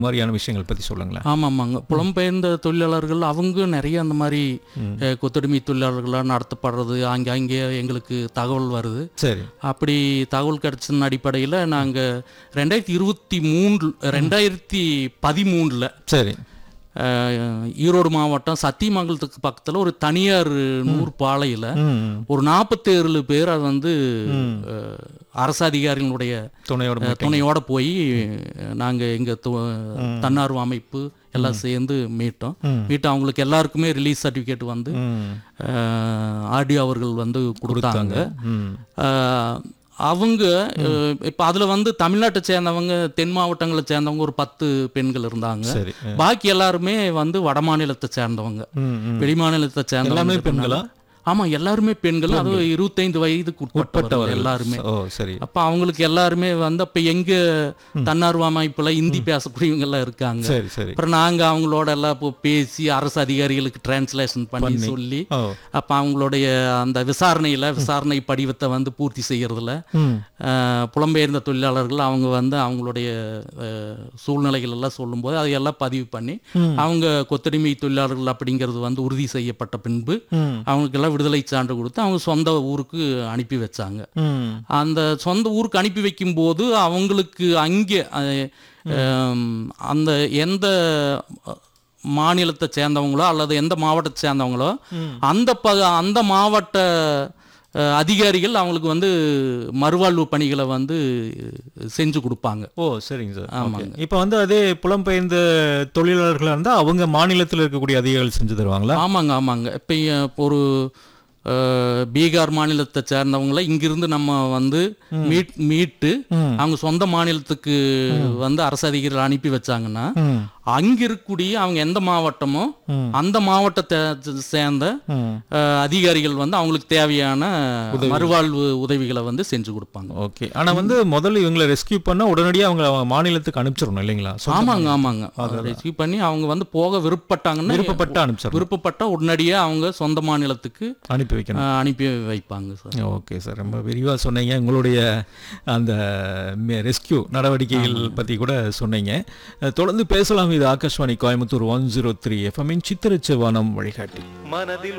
மாதிரியான விஷயங்கள் பற்றி சொல்லுங்களேன் ஆமாம் ஆமாங்க புலம்பெயர்ந்த தொழிலாளர்கள் அவங்க நிறைய அந்த மாதிரி அஹ், கொத்தடிமை தொழிலாளர்களாக நடத்தப்படுறது அங்கே அங்கே எங்களுக்கு தகவல் வருது சரி அப்படி தகவல் கிடைச்சதன் அடிப்படையில் நாங்கள் ரெண்டாயிரத்தி இருபத்தி மூன்று ரெண்டாயிரத்தி பதிமூணில் சரி ஈரோடு மாவட்டம் சத்தியமங்கலத்துக்கு பக்கத்தில் ஒரு தனியார் நூறு பாளையில் ம் ஒரு நாற்பத்தேழு பேரை வந்து அஹ், அரசு அதிகாரிகளுடைய துணையோட அஹ், துணையோட போய் நாங்கள் எங்கள் தன்னார்வ அமைப்பு எல்லாம் சேர்ந்து மீட்டோம் மீட்டு அவங்களுக்கு எல்லாருக்குமே ரிலீஸ் சர்டிஃபிகேட் வந்து ம் ஆர்டிஓ அவர்கள் வந்து கொடுத்தாங்க ம் அஹ், அவங்க அஹ், இப்ப அதுல வந்து தமிழ்நாட்டை சேர்ந்தவங்க தென் மாவட்டங்களை சேர்ந்தவங்க ஒரு பத்து பெண்கள் இருந்தாங்க சரி பாக்கி எல்லாருமே வந்து வட மாநிலத்தை சேர்ந்தவங்க ம் ம் வெளி மாநிலத்தை சேர்ந்தவங்க எல்லாமே இருக்கிறதுனால- பெண்களா? ஆமா எல்லாருமே பெண்கள் அது இருபத்தைந்து வயதுக்கு உட்பட்டவர்கள் உட்பட்டவர்கள் எல்லாருமே ஓ சரி அப்ப அவங்களுக்கு எல்லாருமே வந்து அப்ப எங்க தன்னார்வ அமைப்புல இந்தி பேசக்கூடியவங்க எல்லாம் இருக்காங்க சரி சரி அப்புறம் நாங்க அவங்களோட எல்லாம் இப்போ பேசி அரசு அதிகாரிகளுக்கு டிரான்ஸ்லேஷன் பண்ணி சொல்லி ஓ அப்ப அவங்களுடைய அந்த விசாரணையில விசாரணை படிவத்தை வந்து பூர்த்தி செய்யறதுல ம் அஹ், புலம்பெயர்ந்த தொழிலாளர்கள் அவங்க வந்து அவங்களுடைய அஹ், சூழ்நிலைகள் எல்லாம் சொல்லும்போது அதையெல்லாம் பதிவு பண்ணி அவங்க கொத்தடிமை தொழிலாளர்கள் அப்படிங்கிறது வந்து உறுதி செய்யப்பட்ட பின்பு ம் அவங்களுக்கெல்லாம் விடுதலை சான்று கொடுத்து அவங்க சொந்த ஊருக்கு அனுப்பி வச்சாங்க ம் அந்த சொந்த ஊருக்கு அனுப்பி வைக்கும்போது அவங்களுக்கு அங்கே அஹ், ஹம், அந்த எந்த மாநிலத்தை சேர்ந்தவங்களோ அல்லது எந்த மாவட்டத்தை சேர்ந்தவங்களோ அந்த ப அந்த மாவட்ட அஹ், அதிகாரிகள் அவங்களுக்கு வந்து மறுவாழ்வு பணிகளை வந்து செஞ்சு கொடுப்பாங்க ஓ சரிங்க சார் ஆமாங்க. ஓகே இப்போ வந்து அதே புலம்பெயர்ந்த தொழிலாளர்களாக இருந்தால் அவங்க மாநிலத்தில் இருக்கக்கூடிய அதிகாரிகள் செஞ்சு தருவாங்களா ஆமாங்க ஆமாங்க இப்போ ஒரு அஹ், பீகார் மாநிலத்தை சேர்ந்தவங்கள இங்கிருந்து நம்ம வந்து மீட் மீட்டு அவங்க சொந்த மாநிலத்துக்கு வந்து அரசு அதிகாரிகள் அனுப்பி வச்சாங்கன்னா ம் அங்க இருக்கக்கூடிய அவங்க எந்த மாவட்டமோ அந்த மாவட்டத்தை சே- சேர்ந்த ம் அஹ், அதிகாரிகள் வந்து அவங்களுக்கு தேவையான மறுவாழ்வு உதவிகளை வந்து செஞ்சு கொடுப்பாங்க ஓகே ஆனா வந்து முதல்ல இவங்களை ரெஸ்கியூ பண்ணா உடனடியாக அவங்க அவங்க மாநிலத்துக்கு அனுப்பிச்சிடணும் இல்லைங்களா சொந்த ஆமாங்க ஆமாங்க ரெஸ்கியூ பண்ணி அவங்க வந்து போக விருப்பப்பட்டாங்கன்னா விருப்பப்பட்டு அனுப்பிச்சிடணும் விருப்பப்பட்ட உடனடியே அவங்க சொந்த மாநிலத்துக்கு அனுப்பி வைக்கணும் அஹ், அனுப்பி வைப்பாங்க சார் ஓகே சார் ரொம்ப விரிவாக சொன்னீங்க உங்களுடைய அந்த ரெஸ்கியூ நடவடிக்கைகள் பற்றி கூட சொன்னீங்க அஹ், தொடர்ந்து பேசலாம் இது Akashvani Coimbatore one zero three எஃப்எம்மின் சித்திரச்சவானம் வழிகாட்டி மனதில்